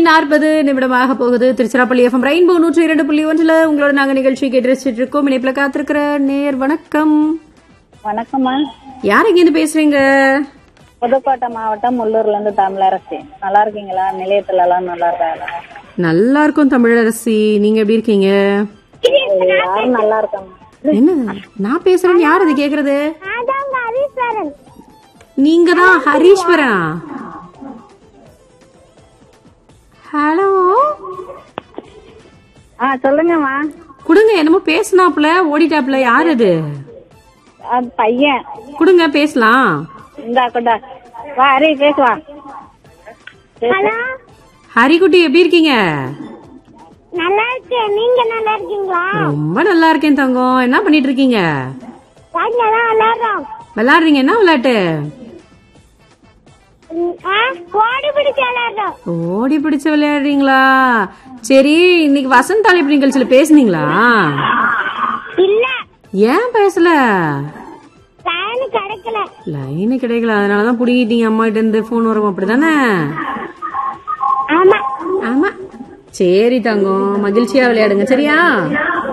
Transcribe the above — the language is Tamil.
நாற்பது நிமிடமாக போகுது திருச்சிராப்பள்ளி எஃப்எம் ரெயின்போ நூற்றி இரண்டு புள்ளி ஒன்றுல உங்களோட நாங்க நிகழ்ச்சி கேட்டு ரசிச்சிட்டு இருக்கோம் இணைப்புல காத்திருக்கிற நேர் வணக்கம் வணக்கம்மா யார் இங்க இருந்து பேசுறீங்க புதுக்கோட்டை மாவட்டம் முள்ளூர்ல இருந்து தமிழரசி நல்லா இருக்கீங்களா நிலையத்துல எல்லாம் நல்லா இருக்காங்க நல்லா இருக்கும் தமிழரசி நீங்க எப்படி இருக்கீங்க யாரும் நல்லா இருக்காங்க என்ன நான் பேசுறேன் யார் அது கேக்குறது நீங்க தான் ஹரீஸ்வரனா ஹலோ ஆ சொல்லுங்கம்மா கொடுங்க என்னமோ பேசினாப்ல ஓடிட்டாப்ல யார் அது அது பையன் கொடுங்க பேசலாம் இந்தா கொண்டா வா ஹரி பேசுவா ஹரிக்குட்டி எப்படி இருக்கீங்க நல்லா இருக்கேன் நீங்க நல்லா இருக்கீங்களா ரொம்ப நல்லா இருக்கேன் தங்கம் என்ன பண்ணிட்டு இருக்கீங்க வாங்க தான் விளையாடுறோம் விளையாடுறீங்க என்ன விளையாட்டு ம், ஆ, ஓடி பிடிச்சு விளையாடுறோம் ஓடி பிடிச்சு விளையாடுறீங்களா சரி இன்னைக்கு வசந்த் அழைப்பு நிகழ்ச்சியில பேசுனீங்களா இல்ல ஏன் பேசல லைன் கிடைக்கல லைனு கிடைக்கல அதனாலதான் புடிங்கிட்டீங்க அம்மா கிட்ட இருந்து போன் வரும் அப்படிதானே ஆமா ஆமா சரி தங்கம் மகிழ்ச்சியா விளையாடுங்க சரியா